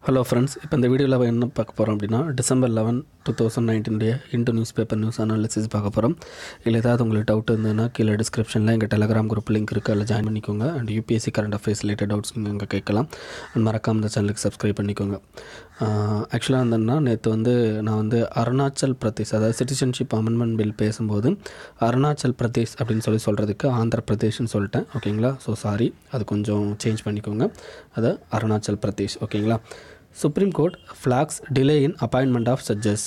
hello friends இப்போ இந்த வீடியோவில் என்ன பார்க்க போகிறோம் அப்படின்னா டிசம்பர் லெவன் டூ தௌசண்ட் நைன்டீனுடைய into newspaper news analysis பார்க்க போகிறோம் இல்லை ஏதாவது உங்களுக்கு டவுட் இருந்ததுன்னா கீழே டிஸ்கிரிப்ஷனில் எங்கள் டெலகிராம் குரூப் லிங்க் இருக்குது அதில் ஜாயின் பண்ணிக்கோங்க and UPSC current affairs related doubts நீங்கள் அங்கே கேட்கலாம் அண்ட் மறக்காம இந்த சேனலுக்கு சப்ஸ்கிரைப் பண்ணிக்கோங்க ஆக்சுவலாக வந்தேன்னா நேற்று வந்து நான் வந்து அருணாச்சல் பிரதேஷ் அதாவது சிட்டிசன்ஷிப் அமெண்ட்மெண்ட் பில் பேசும்போது அருணாச்சல் பிரதேஷ் அப்படின்னு சொல்லி சொல்கிறதுக்கு ஆந்திர பிரதேஷ்னு சொல்லிட்டேன் ஓகேங்களா ஸோ சாரி அது கொஞ்சம் சேஞ்ச் பண்ணிக்கோங்க அது அருணாச்சல் பிரதேஷ் ஓகேங்களா supreme court flags delay in appointment of judges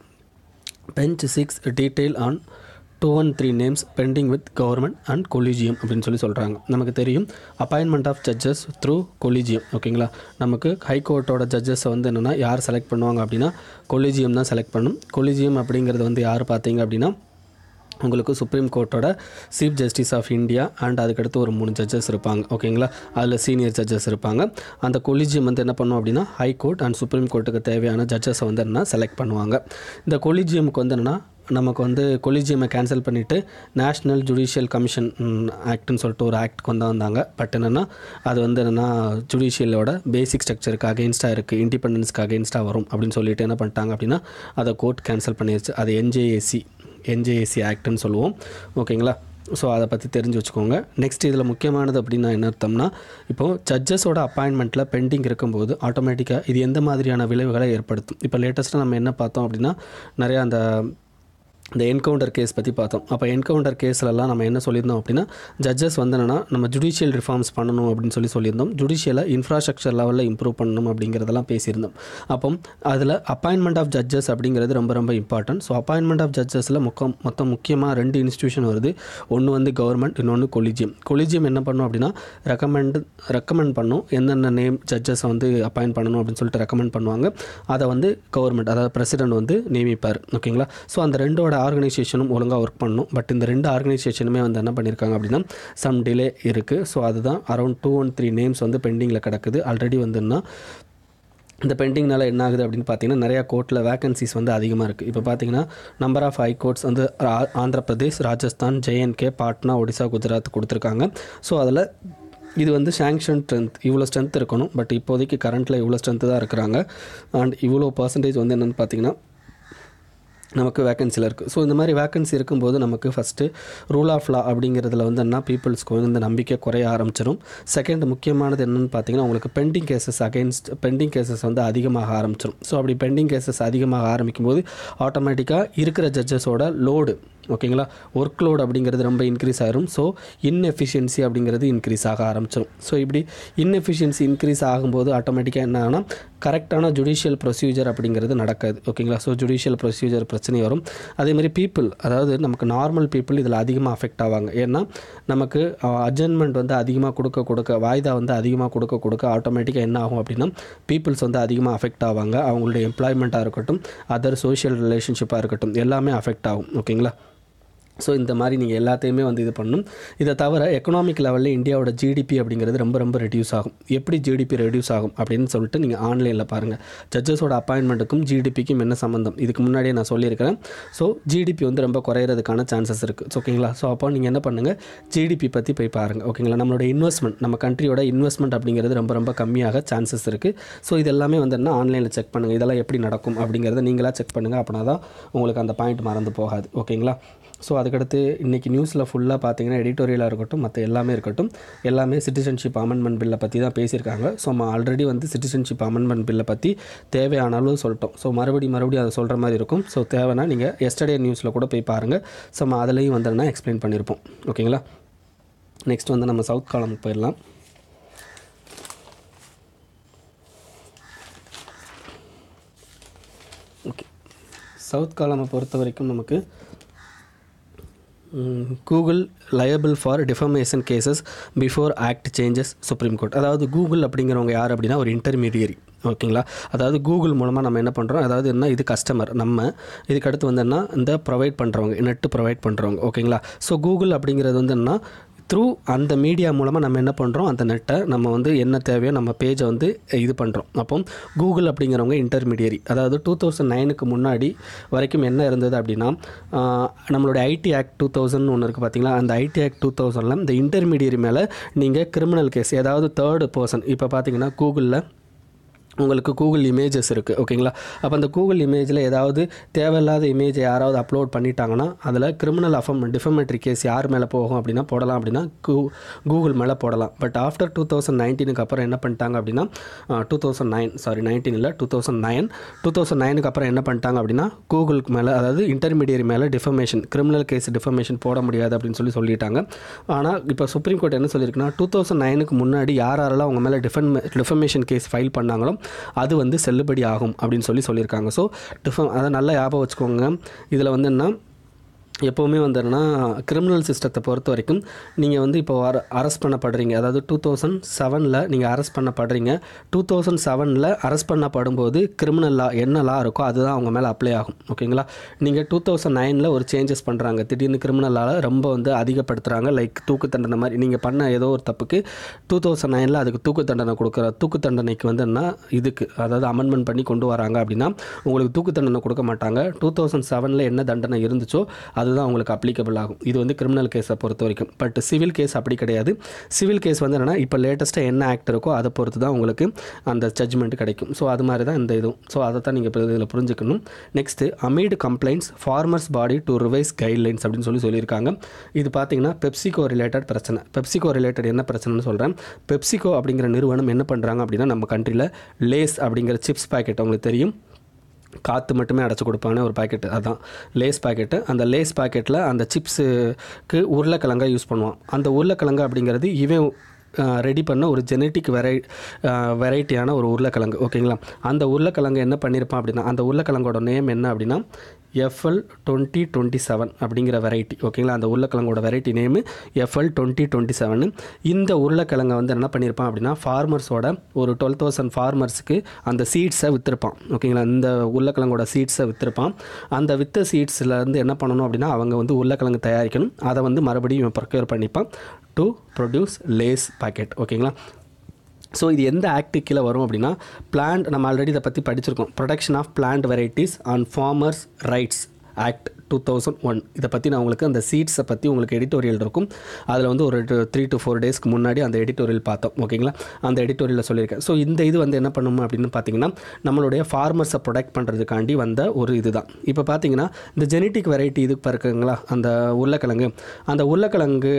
bench six detail on two one three names pending with government and collegium அப்படின்னு சொல்லி சொல்கிறாங்க நமக்கு தெரியும் appointment of judges through collegium ஓகேங்களா நமக்கு ஹைகோர்ட்டோட ஜட்ஜஸை வந்து என்னென்னா யார் செலக்ட் பண்ணுவாங்க அப்படின்னா கொலிஜியம் தான் செலக்ட் பண்ணும் கொலிஜியம் அப்படிங்கிறது வந்து யார் பார்த்தீங்க அப்படின்னா உங்களுக்கு சுப்ரீம் கோர்ட்டோட chief justice of India and அதுக்கடுத்து ஒரு மூணு ஜட்ஜஸ் இருப்பாங்க ஓகேங்களா அதில் சீனியர் ஜட்ஜஸ் இருப்பாங்க அந்த கொலிஜியம் வந்து என்ன பண்ணும் அப்படின்னா ஹை கோர்ட் அண்ட் சுப்ரீம் கோர்ட்டுக்கு தேவையான ஜட்ஜஸை வந்து என்ன செலக்ட் பண்ணுவாங்க இந்த கொலிஜியமுக்கு வந்து என்னென்னா நமக்கு வந்து கொலிஜியமை கேன்சல் பண்ணிவிட்டு நேஷ்னல் ஜுடிஷியல் கமிஷன் ஆக்ட்னு சொல்லிட்டு ஒரு ஆக்ட் கொண்டு வந்தாங்க பட் என்னென்னா அது வந்து என்னென்னா ஜுடிஷியலோட பேசிக் ஸ்ட்ரக்சருக்கு அகெயின்ஸ்டாக இருக்குது இண்டிபெண்டன்ஸ்க்கு அகெயின்ஸ்டாக வரும் அப்படின்னு சொல்லிட்டு என்ன பண்ணிட்டாங்க அப்படின்னா அதை கோர்ட் கேன்சல் பண்ணிருச்சு அது என்ஜேஏசி என்ஜேஏசி ஆக்ட்னு சொல்லுவோம் ஓகேங்களா ஸோ அதை பற்றி தெரிஞ்சு வச்சுக்கோங்க நெக்ஸ்ட் இதில் முக்கியமானது அப்படின்னா என்ன அர்த்தம்னா இப்போது ஜட்ஜஸோட அப்பாயின்மெண்ட்டில் பெண்டிங் இருக்கும்போது ஆட்டோமேட்டிக்காக இது எந்த மாதிரியான விளைவுகளை ஏற்படுத்தும் இப்போ லேட்டஸ்ட்டாக நம்ம என்ன பார்த்தோம் அப்படின்னா நிறையா அந்த இந்த என்கவுண்டர் கேஸ் பற்றி பார்த்தோம் அப்போ என்கவுண்டர் கேஸ்லலாம் நம்ம என்ன சொல்லியிருந்தோம் அப்படின்னா ஜட்ஜஸ் வந்து என்னென்னா நம்ம ஜுடிஷியல் ரிஃபார்ம்ஸ் பண்ணணும் அப்படின்னு சொல்லி சொல்லியிருந்தோம் ஜுடிஷியலை இன்ஃப்ராஸ்ட்ரக்சர் லெவலில் இம்ப்ரூவ் பண்ணணும் அப்படிங்கிறதெல்லாம் பேசியிருந்தோம் அப்போ அதில் அப்பாயின்மெண்ட் ஆஃப் ஜட்ஜஸ் அப்படிங்கிறது ரொம்ப ரொம்ப இம்பார்ட்டன்ட் ஸோ அப்பாயின்மெண்ட் ஆஃப் ஜட்ஜஸில் மொத்தம் மொத்தம் முக்கியமாக ரெண்டு இன்ஸ்டியூஷன் வருது ஒன்று வந்து கவர்மெண்ட் இன்னொன்று கொலிஜியம் கொலிஜியம் என்ன பண்ணும் அப்படின்னா ரெக்கமெண்ட் ரெக்கமெண்ட் பண்ணும் என்னென்ன நேம் ஜட்ஜஸை வந்து அப்பாயின்ட் பண்ணணும் அப்படின்னு சொல்லிட்டு ரெக்கமெண்ட் பண்ணுவாங்க அதை வந்து கவர்மெண்ட் அதாவது பிரசிடென்ட் வந்து நியமிப்பார் ஓகேங்களா ஸோ அந்த ரெண்டோட ஆர்கனைசேஷனும் ஒழுங்காக ஒர்க் பண்ணும் பட் இந்த ரெண்டு ஆர்கனைசேஷனுமே வந்து என்ன பண்ணியிருக்காங்க அப்படின்னா சம் டிலே இருக்குது ஸோ அதுதான் around two one three names வந்து பெண்டிங்கில் கிடக்குது ஆல்ரெடி வந்துன்னா இந்த பெண்டிங்னால என்ன ஆகுது அப்படின்னு பார்த்தீங்கன்னா நிறையா கோர்ட்டில் வேகன்சிஸ் வந்து அதிகமாக இருக்குது இப்போ பார்த்தீங்கன்னா நம்பர் ஆஃப் ஹை கோர்ட்ஸ் வந்து ஆ- ஆந்திர பிரதேஷ் ராஜஸ்தான் ஜேஎன்கே பாட்னா ஒடிசா குஜராத் கொடுத்துருக்காங்க ஸோ அதில் இது வந்து சாங்ஷன் ஸ்ட்ரென்த் இவ்வளோ ஸ்ட்ரென்த் இருக்கணும் பட் இப்போதைக்கு கரண்ட்டில் இவ்வளோ ஸ்ட்ரென்த்து தான் இருக்கிறாங்க அண்ட் இவ்வளோ பர்சன்டேஜ் வந்து என்னென்னு பார்த்தீங்கன்னா நமக்கு வேக்கன்சியில் இருக்குது ஸோ இந்த மாதிரி வேக்கன்சி இருக்கும்போது நமக்கு ஃபஸ்ட்டு ரூல் ஆஃப் லா அப்படிங்கிறதுல வந்து என்ன பீப்புள்ஸ்க்கு வந்து இந்த நம்பிக்கை குறைய ஆரம்பிச்சிடும் செகண்ட் முக்கியமானது என்னென்னு பார்த்தீங்கன்னா உங்களுக்கு pending cases against pending cases வந்து அதிகமாக ஆரம்பிச்சிடும் ஸோ அப்படி பெண்டிங் கேசஸ் அதிகமாக ஆரம்பிக்கும் போது ஆட்டோமேட்டிக்காக இருக்கிற ஜட்ஜஸோட லோடு ஓகேங்களா ஒர்க் லோட் அப்படிங்கிறது ரொம்ப இன்க்ரீஸ் ஆயிரும் ஸோ இன்எஃபிஷியன்சி அப்படிங்கிறது இன்க்ரீஸ் ஆக ஆரம்பிச்சிடும் ஸோ இப்படி இன்எஃபிஷியன்சி இன்க்ரீஸ் ஆகும்போது ஆட்டோமேட்டிக்காக என்ன ஆகும்னா கரெக்டான ஜுடிஷியல் ப்ரொசீஜர் அப்படிங்கிறது நடக்காது ஓகேங்களா ஸோ ஜுடிஷியல் ப்ரொசீஜர் பிரச்சனை வரும் அதே மாதிரி பீப்புள் அதாவது நமக்கு நார்மல் பீப்புள் இதில் அதிகமாக அஃபெக்ட் ஆவாங்க ஏன்னா நமக்கு அட்ஜன்மெண்ட் வந்து அதிகமாக கொடுக்க கொடுக்க வாய்தா வந்து அதிகமாக கொடுக்க கொடுக்க ஆட்டோமேட்டிக்காக என்ன ஆகும் அப்படின்னா பீப்புள்ஸ் வந்து அதிகமாக அஃபெக்ட் ஆவாங்க அவங்களுடைய எம்ப்ளாய்மெண்ட்டாக இருக்கட்டும் அதர் சோஷியல் ரிலேஷன்ஷிப்பாக இருக்கட்டும் எல்லாமே அஃபெக்ட் ஆகும் ஓகேங்களா ஸோ இந்த மாதிரி நீங்கள் எல்லாத்தையுமே வந்து இது பண்ணணும் இதை தவிர எக்கனாமிக் லெவலில் இந்தியாவோட ஜிடிபி அப்படிங்கிறது ரொம்ப ரொம்ப ரெடியூஸ் ஆகும் எப்படி ஜிடிபி ரெடியூஸ் ஆகும் அப்படின்னு சொல்லிட்டு நீங்கள் ஆன்லைனில் பாருங்கள் ஜட்ஜஸோட அப்பாயின்மெண்ட்டுக்கும் ஜிடிபிக்கும் என்ன சம்மந்தம் இதுக்கு முன்னாடியே நான் சொல்லியிருக்கிறேன் ஸோ ஜிடிபி வந்து ரொம்ப குறையிறதுக்கான சான்சஸ் இருக்குது ஓகேங்களா ஸோ அப்போ நீங்கள் என்ன பண்ணுங்கள் ஜிடிபி பற்றி போய் பாருங்கள் ஓகேங்களா நம்மளோட இன்வெஸ்ட்மெண்ட் நம்ம கண்ட்ரியோட இன்வெஸ்ட்மெண்ட் அப்படிங்கிறது ரொம்ப ரொம்ப கம்மியாக சான்சஸ் இருக்குது ஸோ இது எல்லாமே வந்து என்ன ஆன்லைனில் செக் பண்ணுங்கள் இதெல்லாம் எப்படி நடக்கும் அப்படிங்கிறத நீங்களாக செக் பண்ணுங்கள் அப்படின்னா தான் உங்களுக்கு அந்த பாயிண்ட் மறந்து போகாது ஓகேங்களா ஸோ அதுக்கடுத்து இன்றைக்கி நியூஸில் ஃபுல்லாக பார்த்தீங்கன்னா எடிட்டோரியலாக இருக்கட்டும் மற்ற எல்லாமே இருக்கட்டும் எல்லாமே சிட்டிசன்ஷிப் அமெண்ட்மெண்ட் பில்லை பற்றி தான் பேசியிருக்காங்க ஸோ நம்ம ஆல்ரெடி வந்து சிட்டிசன்ஷிப் அமெண்ட்மெண்ட் பில்லை பற்றி தேவையான அளவு சொல்லிட்டோம் ஸோ மறுபடியும் மறுபடியும் அதை சொல்கிற மாதிரி இருக்கும் ஸோ தேவைன்னா நீங்கள் எஸ்டர்டே நியூஸில் கூட போய் பாருங்கள் ஸோ நம்ம அதுலேயும் வந்து எக்ஸ்பிளைன் பண்ணியிருப்போம் ஓகேங்களா நெக்ஸ்ட் வந்து நம்ம சவுத் காலமுக்கு போயிடலாம் ஓகே சவுத் காலமை பொறுத்த வரைக்கும் நமக்கு Google liable for defamation cases before act changes supreme court அதாவது கூகுள் அப்படிங்கிறவங்க யார் அப்படின்னா ஒரு இன்டர்மீடியரி ஓகேங்களா அதாவது கூகுள் மூலமாக நம்ம என்ன பண்ணுறோம் அதாவது என்ன இது கஸ்டமர் நம்ம இதுக்கு அடுத்து வந்து என்ன இந்த ப்ரொவைட் பண்ணுறவங்க நெட்டு ப்ரொவைட் பண்ணுறவங்க ஓகேங்களா ஸோ கூகுள் அப்படிங்கிறது வந்து என்ன த்ரூ அந்த மீடியா மூலமாக நம்ம என்ன பண்ணுறோம் அந்த நெட்டை நம்ம வந்து என்ன தேவையோ நம்ம பேஜை வந்து இது பண்ணுறோம் அப்போ கூகுள் அப்படிங்கிறவங்க இன்டர்மீடியரி அதாவது டூ தௌசண்ட் நைனுக்கு முன்னாடி வரைக்கும் என்ன இருந்தது அப்படின்னா ஆஹ், நம்மளுடைய ஐடி ஆக்ட் டூ தௌசண்ட் ஒன்று இருக்குது பார்த்தீங்களா அந்த ஐடி ஆக்ட் டூ தௌசண்டில் இந்த இன்டர்மீடியரி மேலே நீங்கள் கிரிமினல் கேஸ் ஏதாவது தேர்டு பர்சன் இப்போ பார்த்தீங்கன்னா கூகுளில் உங்களுக்கு கூகுள் இமேஜஸ் இருக்குது ஓகேங்களா அப்போ அந்த கூகுள் இமேஜில் ஏதாவது தேவையில்லாத இமேஜை யாராவது அப்லோட் பண்ணிட்டாங்கன்னா அதில் கிரிமினல் அஃபம் டிஃபமேட்ரி கேஸ் யார் மேலே போகும் அப்படின்னா போடலாம் அப்படின்னா கூ கூகுள் மேலே போடலாம் பட் ஆஃப்டர் டூ தௌசண்ட் நைன்டீனுக்கு அப்புறம் என்ன பண்ணிட்டாங்க அப்படின்னா two thousand nine sorry nineteen இல்லை two thousand nine two thousand நைனுக்கு அப்புறம் என்ன பண்ணிட்டாங்க அப்படின்னா கூகுளுக்கு மேலே அதாவது இன்டர்மீடியரி மேலே டிஃபமேஷன் கிரிமினல் கேஸ் டிஃபமேஷன் போட முடியாது அப்படின்னு சொல்லி சொல்லிட்டாங்க ஆனால் இப்போ சுப்ரீம் கோர்ட் என்ன சொல்லியிருக்குன்னா டூ தௌசண்ட் நைனுக்கு முன்னாடி யார் யாரெல்லாம் அவங்க மேலே டிஃபன் டிஃபமேஷன் கேஸ் ஃபைல் பண்ணாங்களோ அது வந்து செல்லுபடி ஆகும் அப்படின்னு சொல்லி சொல்லியிருக்காங்க ஸோ டிஃபம் அதை நல்லா ஞாபகம் வச்சுக்கோங்க இதில் வந்து என்ன எப்போவுமே வந்துன்னா கிரிமினல் சிஸ்டத்தை பொறுத்த வரைக்கும் நீங்கள் வந்து இப்போ அர அரெஸ்ட் பண்ணப்படுறீங்க அதாவது டூ தௌசண்ட் செவனில் நீங்கள் அரெஸ்ட் பண்ணப்படுறீங்க டூ தௌசண்ட் செவனில் அரெஸ்ட் பண்ணப்படும்போது கிரிமினல் லா என்ன லா இருக்கோ அதுதான் அவங்க மேலே அப்ளை ஆகும் ஓகேங்களா நீங்கள் டூ தௌசண்ட் நைனில் ஒரு சேஞ்சஸ் பண்ணுறாங்க திடீர்னு கிரிமினல் லால ரொம்ப வந்து அதிகப்படுத்துகிறாங்க லைக் தூக்கு தண்டனை மாதிரி நீங்கள் பண்ண ஏதோ ஒரு தப்புக்கு டூ தௌசண்ட் நைனில் அதுக்கு தூக்கு தண்டனை கொடுக்குற தூக்கு தண்டனைக்கு வந்து என்ன இதுக்கு அதாவது அமெண்ட்மெண்ட் பண்ணி கொண்டு வராங்க அப்படின்னா உங்களுக்கு தூக்கு தண்டனை கொடுக்க மாட்டாங்க டூ தௌசண்ட் செவனில் என்ன தண்டனை இருந்துச்சோ அதுதான் உங்களுக்கு அப்ளிகபிள் ஆகும் இது வந்து கிரிமினல் கேஸை பொறுத்த வரைக்கும் பட் சிவில் கேஸ் அப்படி கிடையாது சிவில் கேஸ் வந்து என்னென்னா இப்போ லேட்டஸ்ட்டாக என்ன ஆக்ட் இருக்கோ அதை பொறுத்து தான் உங்களுக்கு அந்த ஜட்ஜ்மெண்ட் கிடைக்கும் ஸோ அது மாதிரி தான் இந்த இதுவும் ஸோ அதை தான் நீங்கள் இதில் புரிஞ்சுக்கணும் next amid complaints farmers body to revise guidelines அப்படின்னு சொல்லி சொல்லியிருக்காங்க இது பார்த்தீங்கன்னா பெப்சிகோ ரிலேட்டட் பிரச்சனை பெப்சிகோ ரிலேட்டட் என்ன பிரச்சனைன்னு சொல்கிறேன் பெப்சிகோ அப்படிங்கிற நிறுவனம் என்ன பண்ணுறாங்க அப்படின்னா நம்ம கண்ட்ரியில் லேஸ் அப்படிங்கிற சிப்ஸ் பாக்கெட் உங்களுக்கு தெரியும் காற்று மட்டுமே அடைச்சி கொடுப்பானே ஒரு பாக்கெட் அதான் லேஸ் பாக்கெட்டு அந்த லேஸ் பாக்கெட்டில் அந்த சிப்ஸுக்கு உருளைக்கிழங்கா யூஸ் பண்ணுவான் அந்த உருளைக்கிழங்கு அப்படிங்கிறது இவன் ரெடி பண்ண ஒரு ஜெனட்டிக் வெரை வெரைட்டியான ஒரு உருளைக்கிழங்கு ஓகேங்களா அந்த உருளைக்கிழங்கு என்ன பண்ணியிருப்பான் அப்படின்னா அந்த உருளைக்கிழங்கோட நேம் என்ன அப்படின்னா எஃப்எல் டுவெண்ட்டி டுவெண்ட்டி செவன் அப்படிங்கிற வெரைட்டி ஓகேங்களா அந்த உருளைக்கிழங்கோட variety name FL twenty twenty seven இந்த உருளைக்கிழங்கை வந்து என்ன பண்ணியிருப்பான் அப்படின்னா ஃபார்மர்ஸோட ஒரு டுவெல் தௌசண்ட் ஃபார்மர்ஸுக்கு அந்த சீட்ஸை விற்றுருப்பான் ஓகேங்களா இந்த உருளைக்கிழங்கோட சீட்ஸை விற்றுருப்பான் அந்த வித்த சீட்ஸ்லேருந்து என்ன பண்ணணும் அப்படின்னா அவங்க வந்து உருளைக்கிழங்கு தயாரிக்கணும் அதை வந்து மறுபடியும் இவன் ப்ரொக்யூர் பண்ணிப்பான் டு ப்ரொடியூஸ் லேஸ் பாக்கெட் ஓகேங்களா ஸோ இது எந்த ஆக்ட் கீழே வரும் அப்படின்னா பிளான்ட் நம்ம ஆல்ரெடி இதை பற்றி படிச்சிருக்கோம் production of plant varieties on farmers rights act two thousand one இதை பற்றி நான் உங்களுக்கு அந்த சீட்ஸை பற்றி உங்களுக்கு எடிட்டோரியல் இருக்கும் அதில் வந்து ஒரு த்ரீ டு ஃபோர் டேஸ்க்கு முன்னாடி அந்த எடிட்டோரியல் பார்த்தோம் ஓகேங்களா அந்த எடிட்டோரியலில் சொல்லியிருக்கேன் ஸோ இந்த இது வந்து என்ன பண்ணணும் அப்படின்னு பார்த்தீங்கன்னா நம்மளுடைய ஃபார்மர்ஸை ப்ரொடெக்ட் பண்ணுறதுக்காண்டி வந்த ஒரு இதுதான் இப்போ பார்த்தீங்கன்னா இந்த ஜெனட்டிக் வெரைட்டி இது இருக்குங்களா அந்த உருளைக்கிழங்கு அந்த உருளைக்கிழங்கு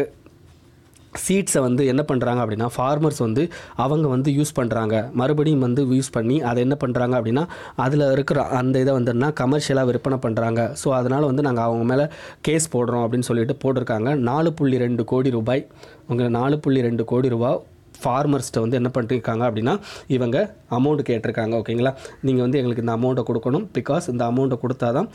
சீட்ஸை வந்து என்ன பண்ணுறாங்க அப்படின்னா ஃபார்மர்ஸ் வந்து அவங்க வந்து யூஸ் பண்ணுறாங்க மறுபடியும் வந்து யூஸ் பண்ணி அதை என்ன பண்ணுறாங்க அப்படின்னா அதில் இருக்கிற அந்த இதை வந்துன்னா கமர்ஷியலாக விற்பனை பண்ணுறாங்க ஸோ அதனால் வந்து நாங்கள் அவங்க மேலே கேஸ் போடுறோம் அப்படின்னு சொல்லிட்டு போட்டிருக்காங்க நாலு புள்ளி ரெண்டு கோடி ரூபாய் உங்களை நாலு புள்ளி ரெண்டு கோடி ரூபாய் ஃபார்மர்ஸ்ட்டை வந்து என்ன பண்ணிருக்காங்க அப்படின்னா இவங்க அமௌண்ட் கேட்டிருக்காங்க ஓகேங்களா நீங்கள் வந்து எங்களுக்கு இந்த அமௌண்ட்டை கொடுக்கணும் பிகாஸ் இந்த அமௌண்ட்டை கொடுத்தா தான்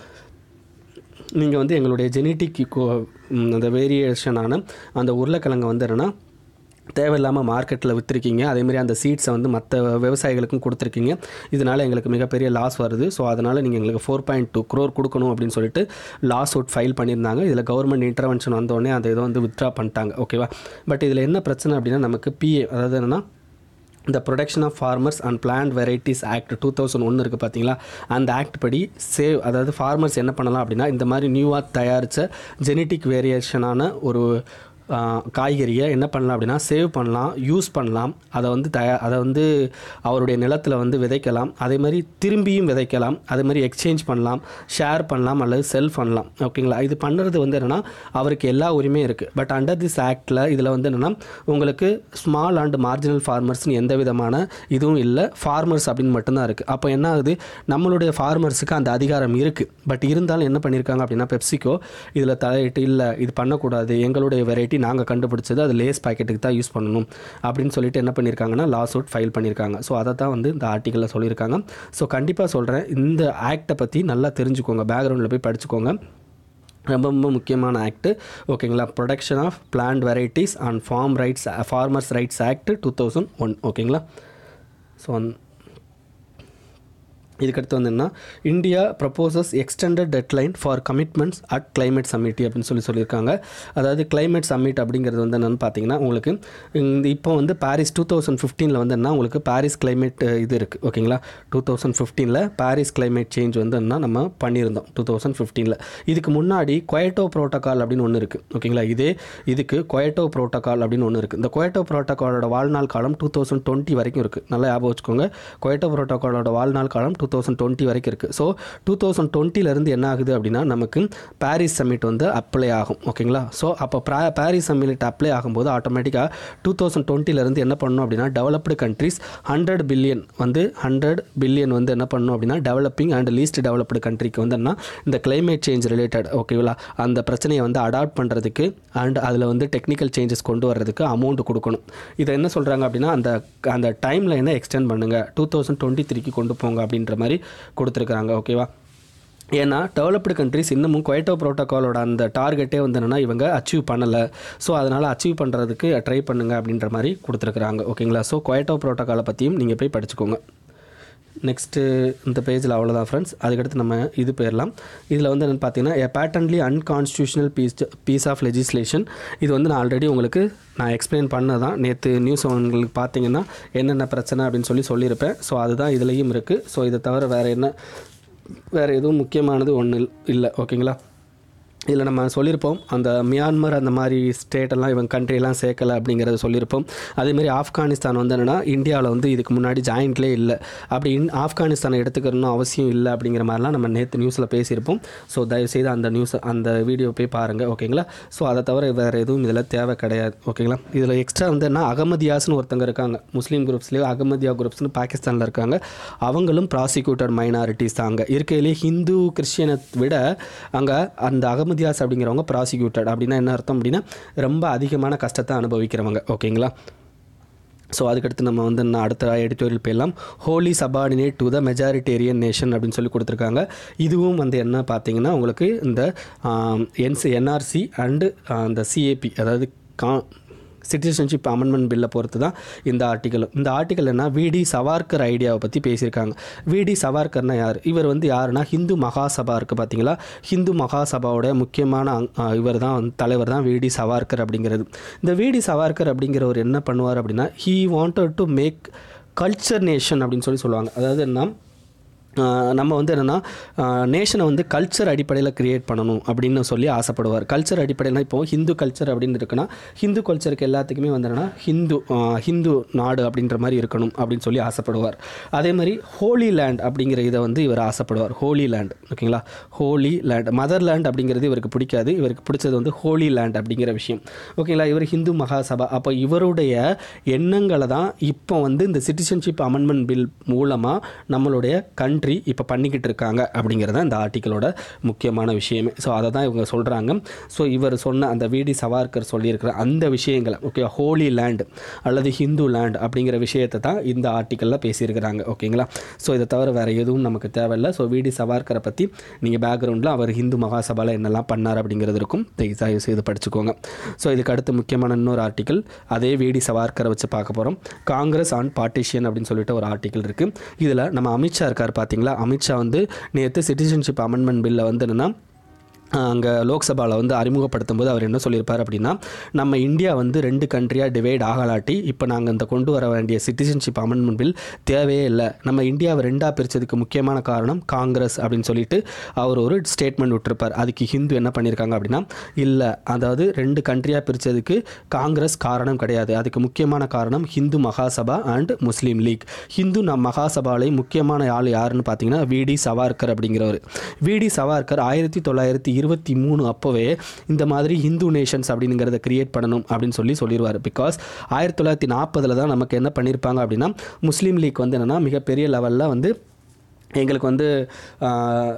நீங்கள் வந்து எங்களுடைய ஜெனட்டிக் அந்த வேரியேஷனான அந்த உருளைக்கிழங்கை வந்து என்னென்னா தேவையில்லாமல் மார்க்கெட்டில் விற்றுருக்கீங்க அதேமாதிரி அந்த சீட்ஸை வந்து மற்ற விவசாயிகளுக்கும் கொடுத்துருக்கீங்க இதனால் எங்களுக்கு மிகப்பெரிய லாஸ் வருது ஸோ அதனால் நீங்கள் எங்களுக்கு ஃபோர் பாயிண்ட் டூ க்ரோர் கொடுக்கணும் அப்படின்னு சொல்லிட்டு லாஸ் அவுட் ஃபைல் பண்ணியிருந்தாங்க இதில் கவர்மெண்ட் இன்டர்வென்ஷன் வந்தோடனே அந்த இதை வந்து வித்ட்ரா பண்ணிட்டாங்க ஓகேவா பட் இதில் என்ன பிரச்சனை அப்படின்னா நமக்கு பிஏ அதாவது என்னென்னா இந்த production of farmers and plant varieties act two thousand ஒன்று இருக்குது பார்த்தீங்களா அந்த ஆக்ட் படி சேவ் அதாவது ஃபார்மர்ஸ் என்ன பண்ணலாம் அப்படின்னா இந்த மாதிரி நியூவாக தயாரித்த ஜெனட்டிக் வேரியேஷனான ஒரு ஆ, காய்கறியை என்ன பண்ணலாம் அப்படின்னா சேவ் பண்ணலாம் யூஸ் பண்ணலாம் அதை வந்து தயா அதை வந்து அவருடைய நிலத்தில் வந்து விதைக்கலாம் அதே மாதிரி திரும்பியும் விதைக்கலாம் அதே மாதிரி எக்ஸ்சேஞ்ச் பண்ணலாம் ஷேர் பண்ணலாம் அல்லது செல் பண்ணலாம் ஓகேங்களா இது பண்ணுறது வந்து என்னென்னா அவருக்கு எல்லா உரிமையும் இருக்குது பட் அண்டர் திஸ் ஆக்டில் இதில் வந்து என்னென்னா உங்களுக்கு ஸ்மால் அண்ட் மார்ஜினல் ஃபார்மர்ஸ்னு எந்த விதமான இதுவும் இல்லை ஃபார்மர்ஸ் அப்படின்னு மட்டும்தான் இருக்குது அப்போ என்ன ஆகுது நம்மளுடைய ஃபார்மர்ஸுக்கு அந்த அதிகாரம் இருக்குது பட் இருந்தாலும் என்ன பண்ணியிருக்காங்க அப்படின்னா பெப்சிகோ இதில் தலையிட்டு இல்லை இது பண்ணக்கூடாது எங்களுடைய வெரைட்டி நாங்கள் கண்டுபிடிச்சது அது லேஸ் பாக்கெட்டுக்கு தான் யூஸ் பண்ணணும் அப்படின்னு சொல்லிட்டு என்ன பண்ணியிருக்காங்கன்னா லாஸ் அவுட் ஃபைல் பண்ணியிருக்காங்க ஸோ அதை தான் வந்து இந்த ஆர்டிக்கலில் சொல்லியிருக்காங்க ஸோ கண்டிப்பாக சொல்கிறேன் இந்த ஆக்டை பற்றி நல்லா தெரிஞ்சுக்கோங்க பேக்ரவுண்டில் போய் படிச்சுக்கோங்க ரொம்ப ரொம்ப முக்கியமான ஆக்ட் ஓகேங்களா production of plant varieties and farm rights farmers rights act two thousand one ஓகேங்களா ஸோ இதுக்கடுத்து வந்து என்ன India proposes extended deadline for commitments at climate summit அப்படின்னு சொல்லி சொல்லியிருக்காங்க அதாவது climate summit அப்படிங்கிறது வந்து என்னென்னு பார்த்தீங்கன்னா உங்களுக்கு இந்த இப்போ வந்து பாரிஸ் டூ தௌசண்ட் ஃபிஃப்டீனில் வந்து என்ன உங்களுக்கு பாரிஸ் climate அஹ், இது இருக்குது ஓகேங்களா டூ தௌசண்ட் ஃபிஃப்டீனில் பாரிஸ் climate சேஞ்ச் வந்து என்ன நம்ம பண்ணியிருந்தோம் டூ தௌசண்ட் ஃபிஃப்டீனில் இதுக்கு முன்னாடி கொயட்டோ ப்ரோட்டோகால் அப்படின்னு ஒன்று இருக்குது ஓகேங்களா இதே இதுக்கு கொயட்டோ ப்ரோட்டோகால் அப்படின்னு ஒன்று இருக்குது இந்த கொயட்டோ ப்ரோட்டோகாலோட வாழ்நாள் காலம் டூ தௌசண்ட் டுவெண்ட்டி வரைக்கும் இருக்குது நல்லா ஞாபகம் வச்சுக்கோங்க கொயட்டோ ப்ரோட்டோகாலோட வாழ்நாள் காலம் டூ தௌசண்ட் டுவெண்ட்டி வரைக்கும் இருக்குது ஸோ டூ தௌசண்ட் டுவெண்ட்டிலேருந்து என்ன ஆகுது அப்படின்னா நமக்கு பாரிஸ் சம்மிட் வந்து அப்ளை ஆகும் ஓகேங்களா ஸோ அப்போ ப்ரா பாரிஸ் சம்மிட் அப்ளை ஆகும்போது ஆட்டோமேட்டிக்காக டூ தௌசண்ட் டுவெண்ட்டிலேருந்து என்ன பண்ணணும் அப்படின்னா டெவலப்டு கண்ட்ரிஸ் ஹண்ட்ரட் பில்லியன் வந்து ஹண்ட்ரட் பில்லியன் வந்து என்ன பண்ணணும் அப்படின்னா டெவலப்பிங் அண்ட் லீஸ்ட் டெவலப்டு கண்ட்ரிக்கு வந்து என்ன இந்த climate சேஞ்ச் ரிலேட்டட் ஓகேங்களா அந்த பிரச்சனையை வந்து அடாப்ட் பண்ணுறதுக்கு அண்ட் அதில் வந்து டெக்னிக்கல் சேஞ்சஸ் கொண்டு வர்றதுக்கு அமௌண்ட் கொடுக்கணும் இதை என்ன சொல்கிறாங்க அப்படின்னா அந்த அந்த டைம் லைனை எக்ஸ்டெண்ட் பண்ணுங்கள் டூ தௌசண்ட் டுவெண்ட்டி த்ரீக்கு கொண்டு போங்க அப்படின்ற மாதிரி கொடுத்துருக்குறாங்க ஓகேவா ஏன்னா டெவலப்டு கண்ட்ரிஸ் இன்னமும் குவைட்டோ ப்ரோட்டோகாலோட அந்த டார்கெட்டே வந்து என்னென்னா இவங்க அச்சீவ் பண்ணலை ஸோ அதனால் அச்சீவ் பண்ணுறதுக்கு ட்ரை பண்ணுங்க அப்படின்ற மாதிரி கொடுத்துருக்குறாங்க ஓகேங்களா ஸோ குவைட்டோ ப்ரோட்டோகாலை பற்றியும் நீங்கள் போய் படிச்சுக்கோங்க நெக்ஸ்ட்டு இந்த பேஜில் அவ்வளோதான் ஃப்ரெண்ட்ஸ் அதுக்கடுத்து நம்ம இது போயிடலாம் இதில் வந்து என்னென்னு பார்த்தீங்கன்னா a patently unconstitutional piece piece of legislation இது வந்து நான் ஆல்ரெடி உங்களுக்கு நான் எக்ஸ்பிளைன் பண்ணதான் நேற்று நியூஸ் உங்களுக்கு பார்த்தீங்கன்னா என்னென்ன பிரச்சனை அப்படின்னு சொல்லி சொல்லியிருப்பேன் ஸோ அதுதான் இதுலேயும் இருக்குது ஸோ இதை தவிர வேறு என்ன வேறு எதுவும் முக்கியமானது ஒன்று இல்லை ஓகேங்களா இதில் நம்ம சொல்லியிருப்போம் அந்த மியான்மர் அந்த மாதிரி ஸ்டேட்டெல்லாம் இவங்க கண்ட்ரியெல்லாம் சேர்க்கலை அப்படிங்கிறத சொல்லியிருப்போம் அதேமாதிரி ஆப்கானிஸ்தான் வந்து என்னென்னா இந்தியாவில் வந்து இதுக்கு முன்னாடி ஜாயிண்ட்லேயே இல்லை அப்படி இன் ஆப்கானிஸ்தானை எடுத்துக்கணும்னு அவசியம் இல்லை அப்படிங்கிற மாதிரிலாம் நம்ம நேற்று நியூஸில் பேசியிருப்போம் ஸோ தயவுசெய்து அந்த நியூஸ் அந்த வீடியோ போய் பாருங்கள் ஓகேங்களா ஸோ அதை தவிர வேறு எதுவும் இதில் தேவை கிடையாது ஓகேங்களா இதில் எக்ஸ்ட்ரா வந்து என்ன அகமதியாஸ்னு ஒருத்தங்க இருக்காங்க முஸ்லீம் குரூப்ஸ்லேயே அகமதியா குரூப்ஸ்னு பாகிஸ்தானில் இருக்காங்க அவங்களும் ப்ராசிக்யூட்டட் மைனாரிட்டிஸ் தான் அங்கே இருக்கையிலேயே ஹிந்து கிறிஸ்டியனை விட அங்கே அந்த அகமதியாஸ் அப்படிங்கிறவங்க ப்ராசிக்யூட்டட் அப்படின்னா என்ன அர்த்தம் அப்படின்னா ரொம்ப அதிகமான கஷ்டத்தை அனுபவிக்கிறவங்க ஓகேங்களா ஸோ அதுக்கடுத்து நம்ம வந்து நான் அடுத்த எடிட்டோரியல் போயிடலாம் wholly subordinate to the majoritarian nation அப்படின்னு சொல்லி கொடுத்துருக்காங்க இதுவும் வந்து என்ன பார்த்தீங்கன்னா உங்களுக்கு இந்த என்சி என்ஆர்சி அண்டு அந்த சிஏபி அதாவது கா சிட்டிசன்ஷிப் அமெண்ட்மெண்ட் பில்லை பொறுத்து தான் இந்த ஆர்டிக்கல் இந்த ஆர்டிக்கல் என்ன விடி சவார்கர் ஐடியாவை பற்றி பேசியிருக்காங்க விடி சவார்கர்னா யார் இவர் வந்து யாருன்னா ஹிந்து மகாசபா இருக்குது பார்த்தீங்களா ஹிந்து மகாசபாவோட முக்கியமான இவர் தான் வந்து தலைவர் தான் விடி சவார்கர் அப்படிங்கிறது இந்த விடி சவார்கர் அப்படிங்கிறவர் என்ன பண்ணுவார் அப்படின்னா he wanted to make culture nation அப்படின்னு சொல்லி சொல்லுவாங்க அதாவது என்ன ஆஹ் நம்ம வந்து என்னென்னா நேஷனை வந்து கல்ச்சர் அடிப்படையில் கிரியேட் பண்ணணும் அப்படின்னு சொல்லி ஆசைப்படுவார் கல்ச்சர் அடிப்படையில் இப்போ ஹிந்து கல்ச்சர் அப்படின்னு இருக்குன்னா ஹிந்து கல்ச்சருக்கு எல்லாத்துக்குமே வந்து என்னென்னா ஹிந்து ஆஹ் ஹிந்து நாடு அப்படின்ற மாதிரி இருக்கணும் அப்படின்னு சொல்லி ஆசைப்படுவார் அதே மாதிரி ஹோலி லேண்ட் அப்படிங்கிற இதை வந்து இவர் ஆசைப்படுவார் ஹோலி லேண்ட் ஓகேங்களா ஹோலி லேண்ட் மதர் லேண்ட் அப்படிங்கிறது இவருக்கு பிடிக்காது இவருக்கு பிடிச்சது வந்து ஹோலி லேண்ட் அப்படிங்கிற விஷயம் ஓகேங்களா இவர் ஹிந்து மகாசபா அப்போ இவருடைய எண்ணங்களை தான் இப்போ வந்து இந்த சிட்டிசன்ஷிப் அமெண்ட்மெண்ட் பில் மூலமாக நம்மளுடைய கண்ட்ரி இப்போ பண்ணிக்கிட்டு இருக்காங்க அப்படிங்கிறது தான் இந்த ஆர்டிக்கலோட முக்கியமான விஷயமே ஸோ அதை தான் இவங்க சொல்கிறாங்க ஸோ இவர் சொன்ன அந்த விடி சவார்கர் சொல்லியிருக்கிற அந்த விஷயங்களை ஓகே ஹோலி லேண்ட் அல்லது ஹிந்து லேண்ட் அப்படிங்கிற விஷயத்தை தான் இந்த ஆர்டிக்கலில் பேசியிருக்கிறாங்க ஓகேங்களா ஸோ இதை தவிர வேறு எதுவும் நமக்கு தேவையில்லை ஸோ விடி சவார்கரை பற்றி நீங்கள் பேக்ரவுண்டில் அவர் ஹிந்து மகாசபாவில் என்னெல்லாம் பண்ணார் அப்படிங்கிறது இருக்கும் தயவு செய்து படிச்சுக்கோங்க ஸோ இதுக்கு அடுத்து முக்கியமான இன்னொரு ஆர்டிக்கல் அதே விடி சவார்கரை வச்சு பார்க்க போகிறோம் காங்கிரஸ் ஆன் பார்ட்டிஷியன் அப்படின்னு சொல்லிட்டு ஒரு ஆர்டிக்கல் இருக்குது இதில் நம்ம அமித்ஷா இருக்கார் பார்த்தீங்களா அமித்ஷா வந்து நேற்று சிட்டிசன்ஷிப் அமெண்ட்மெண்ட் பில்லை வந்து என்னென்னா அங்கே லோக்சபாவில் வந்து அறிமுகப்படுத்தும் போது அவர் என்ன சொல்லியிருப்பார் அப்படின்னா நம்ம இந்தியா வந்து ரெண்டு கண்ட்ரியாக டிவைட் ஆகலாட்டி இப்போ நாங்கள் இந்த கொண்டு வர வேண்டிய சிட்டிசன்ஷிப் அமெண்ட்மெண்ட் பில் தேவையே இல்லை நம்ம இந்தியாவை ரெண்டாக பிரித்ததுக்கு முக்கியமான காரணம் காங்கிரஸ் அப்படின்னு சொல்லிட்டு அவர் ஒரு ஸ்டேட்மெண்ட் விட்டுருப்பார் அதுக்கு ஹிந்து என்ன பண்ணியிருக்காங்க அப்படின்னா இல்லை அதாவது ரெண்டு கண்ட்ரியாக பிரித்ததுக்கு காங்கிரஸ் காரணம் கிடையாது அதுக்கு முக்கியமான காரணம் Hindu Mahasabha and Muslim League Hindu நம் மகாசபாலை முக்கியமான ஆள் யாருன்னு பார்த்தீங்கன்னா விடி சவார்கர் அப்படிங்கிறவர் விடி சவார்கர் ஆயிரத்தி தொள்ளாயிரத்தி இருபத்தி மூணு அப்போவே இந்த மாதிரி ஹிந்து நேஷன்ஸ் அப்படிங்கிறத கிரியேட் பண்ணணும் அப்படின்னு சொல்லி சொல்லிடுவார் பிகாஸ் ஆயிரத்தி தொள்ளாயிரத்தி நாற்பதில் தான் நமக்கு என்ன பண்ணியிருப்பாங்க அப்படின்னா முஸ்லீம் லீக் வந்து என்னென்னா மிகப்பெரிய லெவலில் வந்து எங்களுக்கு வந்து ஆஹ்,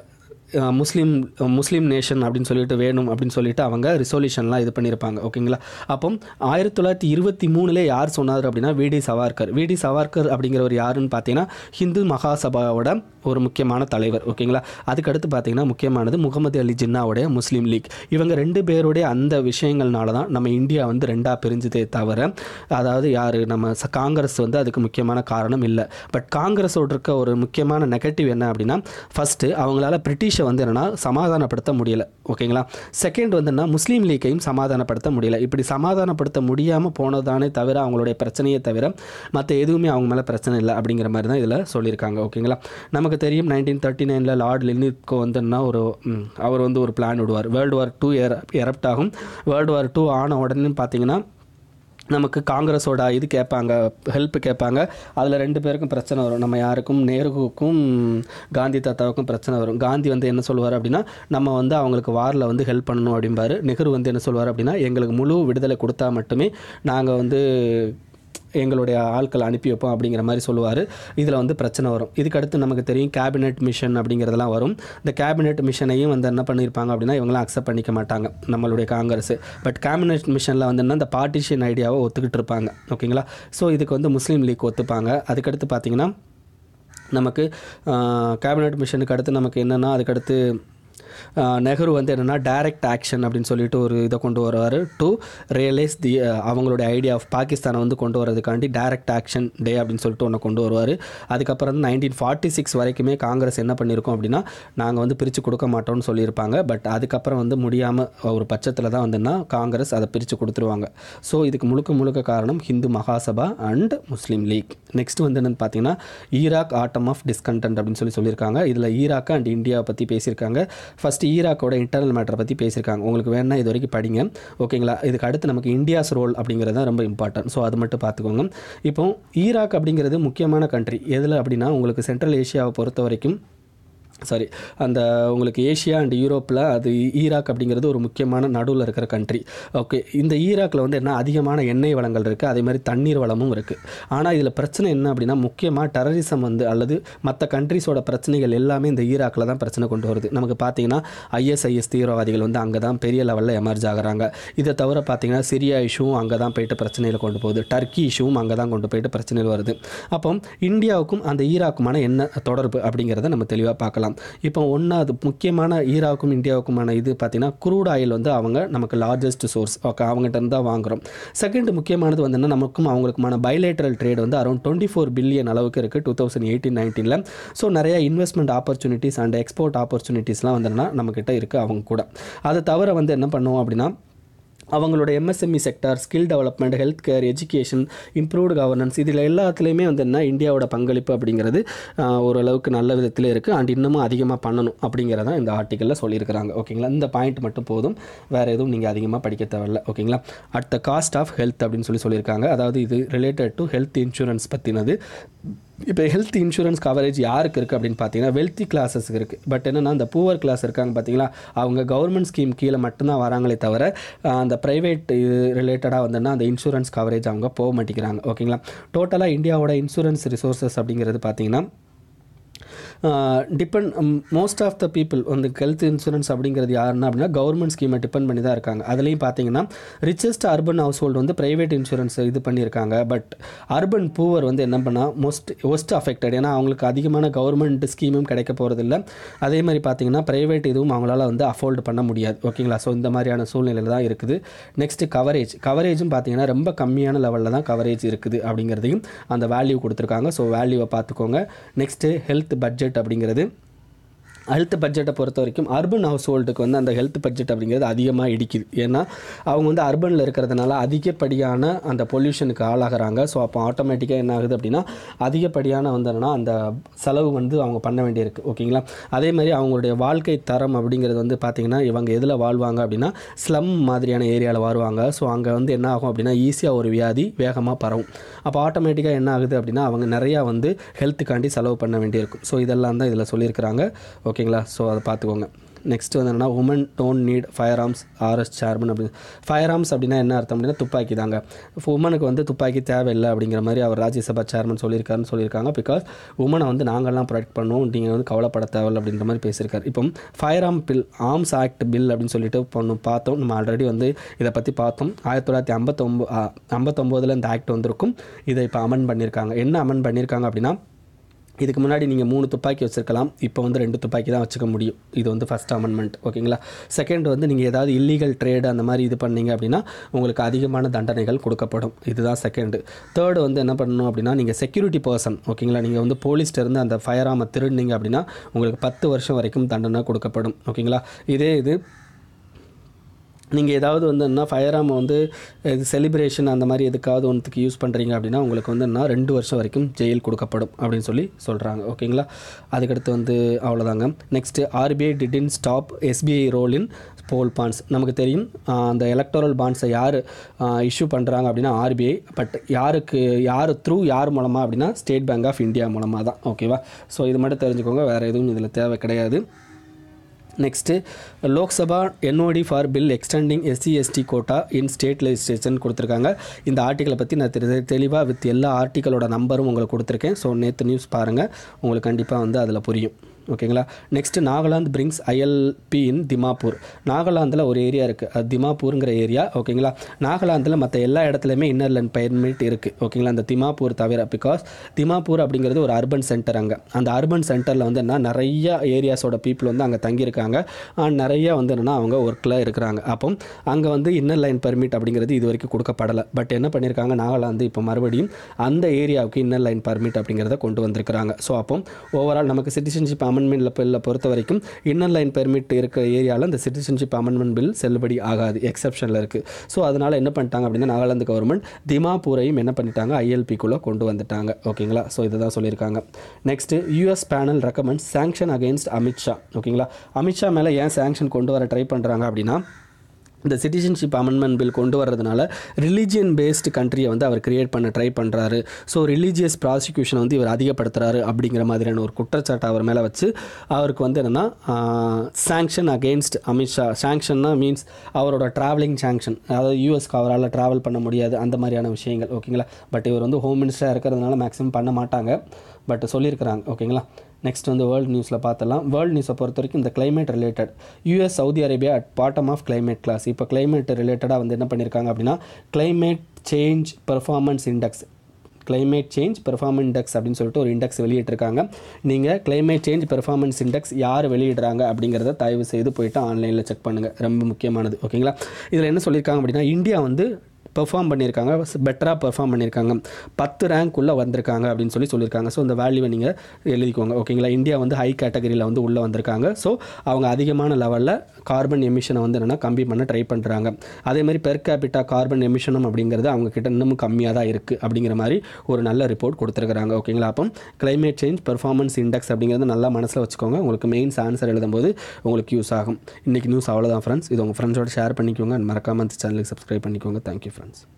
அஹ், முஸ்லீம் முஸ்லீம் நேஷன் அப்படின்னு சொல்லிட்டு வேணும் அப்படின்னு சொல்லிட்டு அவங்க ரிசொல்யூஷன்லாம் இது பண்ணியிருப்பாங்க ஓகேங்களா அப்போ ஆயிரத்தி தொள்ளாயிரத்தி இருபத்தி மூணுல யார் சொன்னார் அப்படின்னா விடி சவார்கர் விடி சவார்கர் அப்படிங்கிறவர் யாருன்னு பார்த்தீங்கன்னா ஹிந்து மகாசபாவோட ஒரு முக்கியமான தலைவர் ஓகேங்களா அதுக்கடுத்து பார்த்தீங்கன்னா முக்கியமானது முகமது அலி ஜின்னாவுடைய முஸ்லீம் லீக் இவங்க ரெண்டு பேருடைய அந்த விஷயங்கள்னால தான் நம்ம இந்தியா வந்து ரெண்டாக பிரிஞ்சதே தவிர அதாவது யார் நம்ம ச- காங்கிரஸ் வந்து அதுக்கு முக்கியமான காரணம் இல்லை பட் காங்கிரஸோட இருக்க ஒரு முக்கியமான நெகட்டிவ் என்ன அப்படின்னா ஃபஸ்ட்டு அவங்களால பிரிட்டிஷை வந்து என்னென்னா சமாதானப்படுத்த முடியல ஓகேங்களா செகண்ட் வந்து என்ன முஸ்லீம் லீக்கையும் சமாதானப்படுத்த முடியல இப்படி சமாதானப்படுத்த முடியாமல் போனதானே தவிர அவங்களுடைய பிரச்சனையே தவிர மற்ற எதுவுமே அவங்க மேலே பிரச்சனை இல்லை அப்படிங்கிற மாதிரி தான் இதில் சொல்லியிருக்காங்க ஓகேங்களா நமக்கு தெரியும் நைன்டீன் தேர்ட்டி நைனில் லார்ட் லினிட்கோ வந்துன்னா ஒரு ம், அவர் வந்து ஒரு பிளான் விடுவார் வேர்ல்டு வார் டூ எரப்ட் ஆகும் வேர்ல்டு வார் டூ ஆன உடனே பார்த்தீங்கன்னா நமக்கு காங்கிரஸோட இது கேட்பாங்க ஹெல்ப் கேட்பாங்க அதில் ரெண்டு பேருக்கும் பிரச்சனை வரும் நம்ம யாருக்கும் நேருவுக்கும் காந்தி தாத்தாவுக்கும் பிரச்சனை வரும் காந்தி வந்து என்ன சொல்லுவார் அப்படின்னா நம்ம வந்து அவங்களுக்கு வாரில் வந்து ஹெல்ப் பண்ணணும் அப்படிம்பாரு நெஹ்ரு வந்து என்ன சொல்லுவார் அப்படின்னா எங்களுக்கு முழு விடுதலை கொடுத்தா மட்டுமே நாங்கள் வந்து எங்களுடைய ஆட்கள் அனுப்பி வைப்போம் அப்படிங்கிற மாதிரி சொல்லுவார் இதில் வந்து பிரச்சனை வரும் இதுக்கு அடுத்து நமக்கு தெரியும் கேபினெட் மிஷன் அப்படிங்கிறதெல்லாம் வரும் இந்த கேபினெட் மிஷனையும் வந்து என்ன பண்ணியிருப்பாங்க அப்படின்னா இவங்களாம் அக்செப்ட் பண்ணிக்க மாட்டாங்க நம்மளுடைய காங்கிரஸ் பட் கேபினெட் மிஷனில் வந்து என்ன இந்த பார்ட்டிஷன் ஐடியாவை ஒத்துக்கிட்டு இருப்பாங்க ஓகேங்களா ஸோ இதுக்கு வந்து முஸ்லீம் லீக் ஒத்துப்பாங்க அதுக்கடுத்து பார்த்தீங்கன்னா நமக்கு கேபினெட் மிஷனுக்கு அடுத்து நமக்கு என்னென்னா அதுக்கடுத்து ஆஹ், நெஹ்ரு வந்து என்னென்னா டைரக்ட் ஆக்ஷன் அப்படின்னு சொல்லிட்டு ஒரு இதை கொண்டு வருவார் டு ரியலைஸ் தி அவங்களுடைய ஐடியா ஆஃப் பாகிஸ்தானை வந்து கொண்டு வரதுக்காண்டி டைரக்ட் ஆக்ஷன் டே அப்படின்னு சொல்லிட்டு ஒன்று கொண்டு வருவார் அதுக்கப்புறம் நைன்டீன் ஃபார்ட்டி சிக்ஸ் வரைக்குமே காங்கிரஸ் என்ன பண்ணியிருக்கோம் அப்படின்னா நாங்கள் வந்து பிரித்து கொடுக்க மாட்டோம்னு சொல்லியிருப்பாங்க பட் அதுக்கப்புறம் வந்து முடியாமல் ஒரு பட்சத்தில் தான் வந்துன்னா காங்கிரஸ் அதை பிரித்து கொடுத்துருவாங்க ஸோ இதுக்கு முழுக்க முழுக்க காரணம் Hindu Mahasabha and Muslim League next வந்து என்னென்னு பார்த்தீங்கன்னா ஈராக் ஆட்டம் ஆஃப் டிஸ்கண்டன்ட் அப்படின்னு சொல்லி சொல்லியிருக்காங்க இதில் ஈராக் அண்ட் இந்தியாவை பற்றி பேசியிருக்காங்க ஃபர்ஸ்ட் ஈராக்கோட இன்டர்னல் மேட்டரை பற்றி பேசியிருக்காங்க உங்களுக்கு வேணா இது வரைக்கும் படிங்க ஓகேங்களா இதுக்கு அடுத்து நமக்கு இந்தியாஸ் ரோல் அப்படிங்கிறது தான் ரொம்ப இம்பார்ட்டன்ட் ஸோ அது மட்டும் பார்த்துக்கோங்க இப்போ ஈராக் அப்படிங்கிறது முக்கியமான கண்ட்ரி எதில் அப்படின்னா உங்களுக்கு சென்ட்ரல் ஏஷியாவை பொறுத்த வரைக்கும் சாரி அந்த உங்களுக்கு ஏஷியா அண்ட் யூரோப்பில் அது ஈராக் அப்படிங்கிறது ஒரு முக்கியமான நடுவில் இருக்கிற கண்ட்ரி ஓகே இந்த ஈராக்கில் வந்து என்ன அதிகமான எண்ணெய் வளங்கள் இருக்குது அதே மாதிரி தண்ணீர் வளமும் இருக்குது ஆனால் இதில் பிரச்சனை என்ன அப்படின்னா முக்கியமாக டெரரிசம் வந்து அல்லது மற்ற கண்ட்ரிஸோட பிரச்சனைகள் எல்லாமே இந்த ஈராக்கில் தான் பிரச்சனை கொண்டு வருது நமக்கு பார்த்தீங்கன்னா ஐஎஸ்ஐஎஸ் தீவிரவாதிகள் வந்து அங்கே தான் பெரிய லெவலில் எமர்ஜ் ஆகுறாங்க இதை தவிர பார்த்தீங்கன்னா சிரியா இஷ்யூவும் அங்கே தான் போயிட்டு பிரச்சனையில் கொண்டு போகுது டர்க்கி இஷ்யூவும் அங்கே தான் கொண்டு போயிட்டு பிரச்சனையில் வருது அப்போ இந்தியாவுக்கும் அந்த ஈராக்குமான என்ன தொடர்பு அப்படிங்கிறத நம்ம தெளிவாக பார்க்கலாம் இப்போ ஒன்றாவது முக்கியமான ஈராக்கும் இந்தியாவுக்குமான இது பார்த்தீங்கன்னா குரூட் ஆயில் வந்து அவங்க நமக்கு லார்ஜஸ்ட் சோர்ஸ் ஓகே அவங்ககிட்ட இருந்து தான் வாங்குறோம் செகண்ட் முக்கியமானது வந்து என்ன நமக்கும் அவங்களுக்குமான பைலேட்டரல் ட்ரேட் வந்து அரௌண்ட் டுவெண்ட்டி ஃபோர் பில்லியன் அளவுக்கு இருக்குது டூ தௌசண்ட் எயிட்டீன் நைன்டீனில் ஸோ நிறைய இன்வெஸ்ட்மெண்ட் ஆப்பர்ச்சுனிட்டிஸ் அண்ட் எக்ஸ்போர்ட் ஆப்பர்ச்சுனிட்டிஸ்லாம் வந்து என்னன்னா நம்மக்கிட்ட இருக்குது அவங்க கூட அதை தவிர வந்து என்ன பண்ணுவோம் அப்படின்னா அவங்களோட MSME sector skill development health care education improved governance இதில் எல்லாத்துலேயுமே வந்து என்ன இந்தியாவோட பங்களிப்பு அப்படிங்கிறது ஆஹ், ஓரளவுக்கு நல்ல விதத்தில் இருக்குது அண்ட் இன்னமும் அதிகமாக பண்ணணும் அப்படிங்கிறத இந்த ஆர்டிக்கலில் சொல்லியிருக்கிறாங்க ஓகேங்களா இந்த பாயிண்ட் மட்டும் போதும் வேறு எதுவும் நீங்கள் அதிகமாக படிக்க தேவையில்ல ஓகேங்களா at the cost of health அப்படின்னு சொல்லி சொல்லியிருக்காங்க அதாவது இது ரிலேட்டட் டு ஹெல்த் இன்சூரன்ஸ் பற்றினது இப்போ ஹெல்த் இன்சூரன்ஸ் கவரேஜ் யாருக்கு இருக்குது அப்படின்னு பார்த்தீங்கன்னா வெல்த்தி கிளாஸஸ்க்கு இருக்குது பட் என்னென்னா அந்த பூவர் கிளாஸ் இருக்காங்க பார்த்தீங்களா அவங்க கவர்மெண்ட் ஸ்கீம் கீழே மட்டும்தான் வராங்களே தவிர ஆஹ், அந்த ப்ரைவேட் இது ரிலேட்டடாக வந்துன்னா அந்த இன்சூரன்ஸ் கவரேஜ் அவங்க போக மாட்டேங்கிறாங்க ஓகேங்களா டோட்டலாக இந்தியாவோட இன்சூரன்ஸ் ரிசோர்ஸஸ் அப்படிங்கிறது பார்த்தீங்கன்னா depend most of the people வந்து ஹெல்த் இன்சூரன்ஸ் அப்படிங்கிறது யாருன்னா அப்படின்னா கவர்மெண்ட் ஸ்கீமை டிபெண்ட் பண்ணி தான் இருக்காங்க அதுலேயும் பார்த்தீங்கன்னா ரிச்சஸ்ட் அர்பன் ஹவுஸ் ஹோல்டு வந்து ப்ரைவேட் இன்சூரன்ஸ் இது பண்ணியிருக்காங்க பட் அர்பன் பூவர் வந்து என்ன பண்ணால் மோஸ்ட் ஒஸ்ட் அஃபெக்டட் ஏன்னா அவங்களுக்கு அதிகமான கவர்மெண்ட் ஸ்கீமும் கிடைக்க போகிறதில்ல அதே மாதிரி பார்த்தீங்கன்னா ப்ரைவேட் இதுவும் அவங்களால வந்து அஃபோர்டு பண்ண முடியாது ஓகேங்களா ஸோ இந்த மாதிரியான சூழ்நிலையில் தான் இருக்குது நெக்ஸ்ட்டு கவரேஜ் கவரேஜும் பார்த்தீங்கன்னா ரொம்ப கம்மியான லெவலில் தான் கவரேஜ் இருக்குது அப்படிங்கிறதையும் அந்த வேல்யூ கொடுத்துருக்காங்க ஸோ வேல்யூவை பார்த்துக்கோங்க நெக்ஸ்ட்டு ஹெல்த் பட்ஜெட் அப்படிங்கிறது ஹெல்த் பட்ஜெட்டை பொறுத்த வரைக்கும் அர்பன் ஹவுஸ் ஹோல்டுக்கு வந்து அந்த ஹெல்த் பட்ஜெட் அப்படிங்கிறது அதிகமாக இடிக்குது ஏன்னா அவங்க வந்து அர்பனில் இருக்கிறதுனால அதிகப்படியான அந்த பொல்யூஷனுக்கு ஆளாகிறாங்க ஸோ அப்போ ஆட்டோமேட்டிக்காக என்ன ஆகுது அப்படின்னா அதிகப்படியான வந்ததுன்னா அந்த செலவு வந்து அவங்க பண்ண வேண்டியிருக்கு ஓகேங்களா அதே மாதிரி அவங்களுடைய வாழ்க்கை தரம் அப்படிங்கிறது வந்து பார்த்திங்கன்னா இவங்க எதில் வாழ்வாங்க அப்படின்னா ஸ்லம் மாதிரியான ஏரியாவில் வருவாங்க ஸோ அங்கே வந்து என்ன ஆகும் அப்படின்னா ஈஸியாக ஒரு வியாதி வேகமாக பரவும் அப்போ ஆட்டோமேட்டிக்காக என்ன ஆகுது அப்படின்னா அவங்க நிறையா வந்து ஹெல்த்துக்காண்டி செலவு பண்ண வேண்டியிருக்கும் ஸோ இதெல்லாம் தான் இதில் சொல்லியிருக்கிறாங்க ஓகே ஓகேங்களா ஸோ அதை பார்த்துக்கோங்க நெக்ஸ்ட் வந்து என்னன்னா woman don't need firearms RS chairman அப்படின்னு ஃபயர் ஆர்ம்ஸ் அப்படின்னா என்ன அர்த்தம் அப்படின்னா துப்பாக்கி தாங்க உமனுக்கு வந்து துப்பாக்கி தேவையில்லை அப்படிங்கிற மாதிரி அவர் ராஜ்யசபா சேர்மன் சொல்லியிருக்காருன்னு சொல்லியிருக்காங்க பிகாஸ் உமனை வந்து நாங்கள்லாம் ப்ரொடெக்ட் பண்ணுவோம் நீங்கள் வந்து கவலைப்பட தேவையில்லை அப்படின்ற மாதிரி பேசியிருக்காரு இப்போ firearm bill arms act bill அப்படின்னு சொல்லிட்டு ஒன்று பார்த்தோம் நம்ம ஆல்ரெடி வந்து இதை பற்றி பார்த்தோம் ஆயிரத்தி தொள்ளாயிரத்தி ஐம்பத்தொம்போ ஐம்பத்தொம்போதில் இந்த ஆக்ட் வந்திருக்கும் இதை இப்போ அமெண்ட் பண்ணியிருக்காங்க என்ன அமெண்ட் பண்ணியிருக்காங்க அப்படின்னா இதுக்கு முன்னாடி நீங்கள் மூணு துப்பாக்கி வச்சுருக்கலாம் இப்போ வந்து ரெண்டு துப்பாக்கி தான் வச்சுக்க முடியும் இது வந்து ஃபஸ்ட் அமெண்ட்மெண்ட் ஓகேங்களா செகண்ட் வந்து நீங்கள் ஏதாவது இல்லீகல் ட்ரேடு அந்த மாதிரி இது பண்ணீங்க அப்படின்னா உங்களுக்கு அதிகமான தண்டனைகள் கொடுக்கப்படும் இதுதான் செகண்டு தேர்டு வந்து என்ன பண்ணணும் அப்படின்னா நீங்கள் செக்யூரிட்டி பர்சன் ஓகேங்களா நீங்கள் வந்து போலீஸ்ட்ட இருந்து அந்த ஃபயர் ஆமை திருடினீங்க அப்படின்னா உங்களுக்கு பத்து வருஷம் வரைக்கும் தண்டனை கொடுக்கப்படும் ஓகேங்களா இதே இது நீங்கள் ஏதாவது வந்து என்ன ஃபயர் ஆம் வந்து இது செலிப்ரேஷன் அந்த மாதிரி எதுக்காவது ஒன்றுக்கு யூஸ் பண்ணுறீங்க அப்படின்னா உங்களுக்கு வந்து என்ன ரெண்டு வருஷம் வரைக்கும் ஜெயில் கொடுக்கப்படும் அப்படின்னு சொல்லி சொல்கிறாங்க ஓகேங்களா அதுக்கடுத்து வந்து அவ்வளோதாங்க next RBI didn't stop SBI role in poll bonds நமக்கு தெரியும் ஆஹ் அந்த எலக்டோரல் பாண்ட்ஸை யார் இஷ்யூ பண்ணுறாங்க அப்படின்னா ஆர்பிஐ பட் யாருக்கு யார் த்ரூ யார் மூலமாக அப்படின்னா ஸ்டேட் பேங்க் ஆஃப் இந்தியா மூலமாக தான் ஓகேவா ஸோ இது மட்டும் தெரிஞ்சுக்கோங்க வேறு எதுவும் இதில் தேவை கிடையாது next Lok Sabha nod for bill extending SC ST quota in state legislation கொடுத்துருக்காங்க இந்த ஆர்டிக்கலை பற்றி நான் தெரி தெளிவாக வித் எல்லா ஆர்டிக்கலோட நம்பரும் உங்களுக்கு கொடுத்துருக்கேன் ஸோ நேற்று நியூஸ் பாருங்கள் உங்களுக்கு கண்டிப்பாக வந்து அதில் புரியும் ஓகேங்களா next Nagaland brings ILP in Dimapur நாகாலாந்தில் ஒரு ஏரியா இருக்குது அது திமாப்பூருங்கிற ஏரியா ஓகேங்களா நாகாலாந்தில் மற்ற எல்லா இடத்துலையுமே இன்னர் லைன் பெர்மிட் இருக்குது ஓகேங்களா அந்த திமாப்பூர் தவிர பிகாஸ் திமாப்பூர் அப்படிங்கிறது ஒரு அர்பன் சென்டர் அங்கே அந்த அர்பன் சென்டரில் வந்து என்ன நிறைய ஏரியாஸோட பீப்புள் வந்து அங்கே தங்கியிருக்காங்க and நிறைய வந்து என்னென்னா அவங்க ஒர்க்கில் இருக்கிறாங்க அப்போ அங்கே வந்து இன்னர் லைன் பெர்மிட் அப்படிங்கிறது இது வரைக்கும் கொடுக்கப்படலை பட் என்ன பண்ணியிருக்காங்க நாகாலாந்து இப்போ மறுபடியும் அந்த ஏரியாவுக்கு இன்னர் லைன் பர்மிட் அப்படிங்கிறத கொண்டு வந்திருக்கிறாங்க ஸோ அப்போ ஓவரால் நமக்கு சிட்டிசன்ஷிப் அமெண்ட்மெண்ட் பில்லை பொறுத்த வரைக்கும் இன்னர் லைன் பெர்மிட் இருக்கிற ஏரியாவில் இந்த சிட்டிசன்ஷிப் அமெண்ட்மெண்ட் பில் செல்லுபடி ஆகாது எக்ஸப்ஷனில் இருக்குது ஸோ அதனால் என்ன பண்ணிட்டாங்க அப்படின்னா நாகாலாந்து கவர்மெண்ட் திமாப்பூரையும் என்ன பண்ணிட்டாங்க ஐஎல்பிக்குள்ளே கொண்டு வந்துட்டாங்க ஓகேங்களா ஸோ இதுதான் சொல்லியிருக்காங்க next US panel recommend sanction against Amit Shah ஓகேங்களா அமித்ஷா மேலே ஏன் சாங்ஷன் கொண்டு வர ட்ரை பண்ணுறாங்க அப்படின்னா இந்த சிட்டிசன்ஷிப் அமெண்ட்மெண்ட் பில் கொண்டு வர்றதுனால ரிலீஜியன் பேஸ்டு கண்ட்ரியை வந்து அவர் கிரியேட் பண்ண ட்ரை பண்ணுறாரு ஸோ ரிலீஜியஸ் ப்ராசிக்யூஷன் வந்து இவர் அதிகப்படுத்துறாரு அப்படிங்கிற மாதிரியான ஒரு குற்றச்சாட்டை அவர் மேலே வச்சு அவருக்கு வந்து என்னென்னா சாங்ஷன் அகெயின்ஸ்ட் அமித்ஷா சாங்ஷன்னா மீன்ஸ் அவரோட ட்ராவலிங் சாங்ஷன் அதாவது யூஎஸ்க்கு அவரால் ட்ராவல் பண்ண முடியாது அந்த மாதிரியான விஷயங்கள் ஓகேங்களா பட் இவர் வந்து ஹோம் மினிஸ்டராக இருக்கிறதுனால மேக்ஸிமம் பண்ண மாட்டாங்க பட் சொல்லியிருக்கிறாங்க ஓகேங்களா நெக்ஸ்ட் வந்து வேர்ல்டு நியூஸில் பார்த்தலாம் வேர்ல்டு நியூஸை பொறுத்த வரைக்கும் இந்த climate related US Saudi Arabia at bottom of climate class இப்போ climate ரிலேட்டடாக வந்து என்ன பண்ணியிருக்காங்க அப்படின்னா climate change performance index climate change performance index அப்படின்னு சொல்லிட்டு ஒரு இண்டெக்ஸ் வெளியிட்டிருக்காங்க நீங்கள் climate சேஞ்ச் பெர்ஃபார்மன்ஸ் இண்டெக்ஸ் யார் வெளியிடுறாங்க அப்படிங்கிறத தயவு செய்து போயிட்டு ஆன்லைனில் செக் பண்ணுங்கள் ரொம்ப முக்கியமானது ஓகேங்களா இதில் என்ன சொல்லியிருக்காங்க அப்படின்னா இந்தியா வந்து பெர்ஃபார்ம் பண்ணியிருக்காங்க பெட்டராக பெர்ஃபார்ம் பண்ணியிருக்காங்க பத்து ரேங்க்குள்ளே வந்திருக்காங்க அப்படின்னு சொல்லி சொல்லியிருக்காங்க ஸோ இந்த வேல்யூவை நீங்கள் எழுதிக்கோங்க ஓகேங்களா இந்தியா வந்து ஹை கேட்டகரியில் வந்து உள்ளே வந்திருக்காங்க ஸோ அவங்க அதிகமான லெவலில் கார்பன் எமிஷனை வந்து என்னென்னா கம்மி பண்ண ட்ரை பண்ணுறாங்க அதேமாதிரி பெர் கேபிட்டா கார்பன் எமிஷனும் அப்படிங்கிறது அவங்க கிட்ட இன்னமும் கம்மியாக தான் இருக்குது அப்படிங்கிற மாதிரி ஒரு நல்ல ரிப்போர்ட் கொடுத்துருக்குறாங்க ஓகேங்களா அப்போ climate சேஞ்ச் பெர்ஃபார்மன்ஸ் இண்டெக்ஸ் அப்படிங்கிறது நல்லா மனசில் வச்சுக்கோங்க உங்களுக்கு மெயின்ஸ் ஆன்சர் எழுதும்போது உங்களுக்கு யூஸ் ஆகும் இன்றைக்கி நியூஸ் அவ்வளோதான் ஃப்ரெண்ட்ஸ் இது உங்கள் ஃப்ரெண்ட்ஸோட ஷேர் பண்ணிக்கோங்க and மறக்காம இந்த சேனலுக்கு சப்ஸ்கிரைப் பண்ணிக்கோங்க தேங்க்யூ ஃப்ரெண்ட்ஸ்